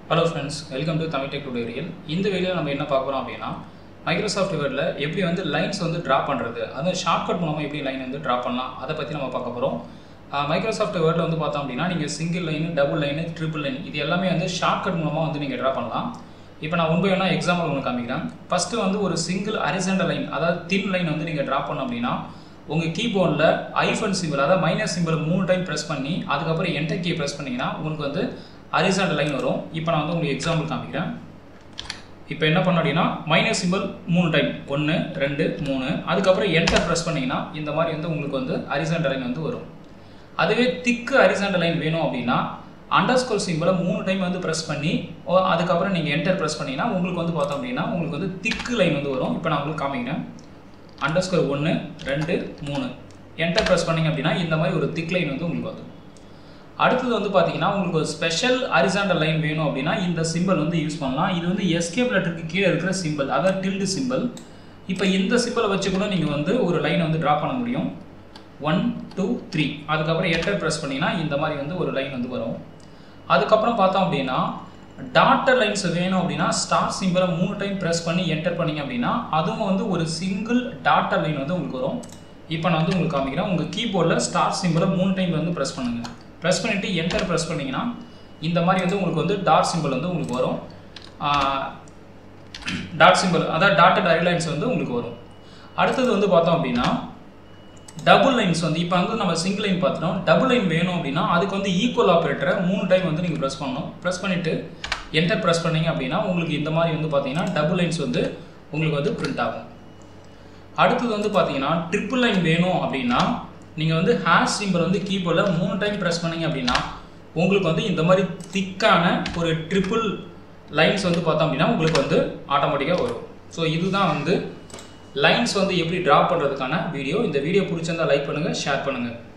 hello friends welcome to Tamil tech tutorial இந்த வீடியோவில் நம்ம என்ன பார்க்க போகிறோம் அப்படின்னா மைக்ரோசாஃப்ட் வேர்டில் எப்படி வந்து லைன்ஸ் வந்து ட்ரா பண்ணுறது அது ஷார்ட்கட் மூலமாக எப்படி லைன் வந்து ட்ரா பண்ணலாம் அதை பற்றி நம்ம பார்க்க போகிறோம் மைக்ரோசாஃப்ட் வேர்டில் வந்து பார்த்தோம் அப்படின்னா நீங்கள் single line double line triple line இது எல்லாமே வந்து ஷார்ட்கட் மூலமாக வந்து நீங்கள் ட்ரா பண்ணலாம் இப்போ நான் ஒன்பது வேணா எக்ஸாம்பிள் ஒன்று காமிக்கிறேன் ஃபஸ்ட்டு வந்து ஒரு சிங்கிள் அரிசண்டல் லைன் அதாவது தின் லைன் வந்து நீங்கள் ட்ரா பண்ணோம் அப்படின்னா உங்கள் கீபோர்டில் ஐஃபன் சிம்பிள் அதாவது மைனஸ் சிம்பிள் மூணு டைம் ப்ரெஸ் பண்ணி அதுக்கப்புறம் என்டர் கீ ப்ரெஸ் பண்ணிங்கன்னா உங்களுக்கு வந்து ஹரிசாண்டல் லைன் வரும் இப்போ நான் வந்து உங்களுக்கு எக்ஸாம்பிள் காமிக்கிறேன் இப்போ என்ன பண்ண அப்படின்னா மைனஸ் சிம்பிள் மூணு டைம் ஒன்று ரெண்டு மூணு அதுக்கப்புறம் என்டர் ப்ரெஸ் பண்ணிங்கன்னா இந்த மாதிரி வந்து உங்களுக்கு வந்து ஹரிசாண்டல் லைன் வந்து வரும் அதுவே திக்கு ஹரிசாண்டல் லைன் வேணும் அப்படின்னா அண்டர் ஸ்கோர் சிம்பிளை மூணு டைம் வந்து ப்ரெஸ் பண்ணி ஓ, அதுக்கப்புறம் நீங்கள் என்டர் ப்ரெஸ் பண்ணிங்கன்னா உங்களுக்கு வந்து பார்த்தோம் அப்படின்னா உங்களுக்கு வந்து திக்கு லைன் வந்து வரும் இப்போ நான் உங்களுக்கு காமிக்கிறேன் அண்டர் ஸ்கோர் ஒன்று ரெண்டு மூணு என்டர் ப்ரெஸ் பண்ணிங்க அப்படின்னா இந்த மாதிரி ஒரு திக் லைன் வந்து உங்களுக்கு வந்துடும் அடுத்தது வந்து பார்த்தீங்கன்னா உங்களுக்கு ஒரு ஸ்பெஷல் ஹரிசாண்டல் லைன் வேணும் அப்படின்னா இந்த சிம்பிள் வந்து யூஸ் பண்ணலாம் இது வந்து எஸ்கேப் லெட்டருக்கு கீழே இருக்கிற சிம்பிள் அதாவது டில்டு சிம்பிள் இப்போ இந்த சிம்பிளை வச்சு கூட நீங்கள் வந்து ஒரு லைன் வந்து ட்ரா பண்ண முடியும் ஒன் டூ த்ரீ அதுக்கப்புறம் என்டர் ப்ரெஸ் பண்ணிங்கன்னா இந்த மாதிரி வந்து ஒரு லைன் வந்து வரும் அதுக்கப்புறம் பார்த்தோம் அப்படின்னா டாட்டர் லைன்ஸ் வேணும் அப்படின்னா ஸ்டார் சிம்பிளை மூணு டைம் ப்ரெஸ் பண்ணி என்டர் பண்ணீங்க அப்படின்னா அதுவும் வந்து ஒரு சிங்கிள் டாட்டர் லைன் வந்து உங்களுக்கு வரும் இப்போ நான் வந்து உங்களுக்கு காமிக்கிறேன் உங்கள் கீபோர்டில் ஸ்டார் சிம்பிளை மூணு டைம் வந்து ப்ரெஸ் பண்ணுங்கள் ப்ரெஸ் பண்ணிவிட்டு என்டர் ப்ரெஸ் பண்ணிங்கன்னா இந்த மாதிரி வந்து உங்களுக்கு வந்து டாட் சிம்பிள் வந்து உங்களுக்கு வரும் டாட் சிம்பிள் அதாவது டாட்டட் ஐலைன்ஸ் வந்து உங்களுக்கு வரும் அடுத்தது வந்து பார்த்தோம் அப்படின்னா டபுள் லைன்ஸ் வந்து இப்போ வந்து நம்ம சிங்கிள் லைன் பார்த்துட்டோம் டபுள் லைன் வேணும் அப்படின்னா அதுக்கு வந்து ஈக்குவல் ஆப்ரேட்டரை மூணு டைம் வந்து நீங்கள் ப்ரெஸ் பண்ணணும் ப்ரெஸ் பண்ணிவிட்டு என்டர் ப்ரெஸ் பண்ணீங்க அப்படின்னா உங்களுக்கு இந்த மாதிரி வந்து பார்த்தீங்கன்னா டபுள் லைன்ஸ் வந்து உங்களுக்கு வந்து பிரிண்ட் ஆகும் அடுத்தது வந்து பார்த்தீங்கன்னா ட்ரிபிள் லைன் வேணும் அப்படின்னா நீங்கள் வந்து ஹேஷ் சிம்பிள் வந்து கீபோர்டில் மூணு டைம் ப்ரெஸ் பண்ணீங்க அப்படின்னா உங்களுக்கு வந்து இந்த மாதிரி திக்கான ஒரு ட்ரிபிள் லைன்ஸ் வந்து பார்த்தோம் அப்படின்னா உங்களுக்கு வந்து ஆட்டோமேட்டிக்காக வரும் ஸோ இதுதான் வந்து லைன்ஸ் வந்து எப்படி ட்ரா பண்ணுறதுக்கான வீடியோ இந்த வீடியோ பிடிச்சிருந்தா லைக் பண்ணுங்கள் ஷேர் பண்ணுங்கள்